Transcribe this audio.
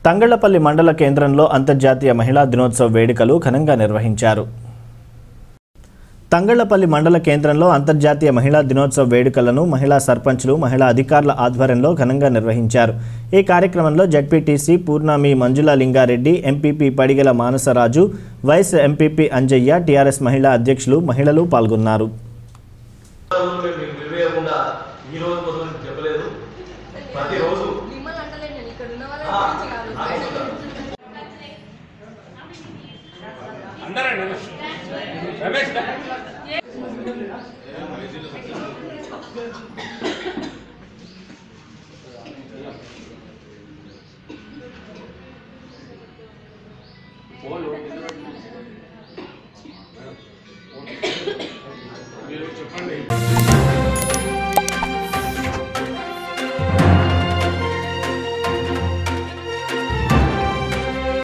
తంగళ్లపల్లి మండల కేంద్రంలో అంతర్జాతీయ మహిళా దినోత్సవ వేడుకలు ఘనంగా నిర్వహించారు తంగళ్లపల్లి మండల కేంద్రంలో అంతర్జాతీయ మహిళా దినోత్సవ వేడుకలను మహిళా సర్పంచ్లు మహిళా అధికారుల ఆధ్వర్యంలో ఘనంగా నిర్వహించారు ఈ కార్యక్రమంలో ZPTC Purnami Manjula Lingareddy MPP Padigala Manasaraju vice MPP Anjaiah TRS మహిళా అధ్యక్షులు మహిళలు పాల్గొన్నారు రోజులు మేము మీకు విలువేయకుండా ఈ రోజు కోసం చెప్పలేదు ప్రతిరోజు మిమ్మల్ని అంటలేను నేను ఇక్కడ ఉన్న వాళ్ళ ఆ, గురించి కాదు నాకు బయట కూడా. పోలు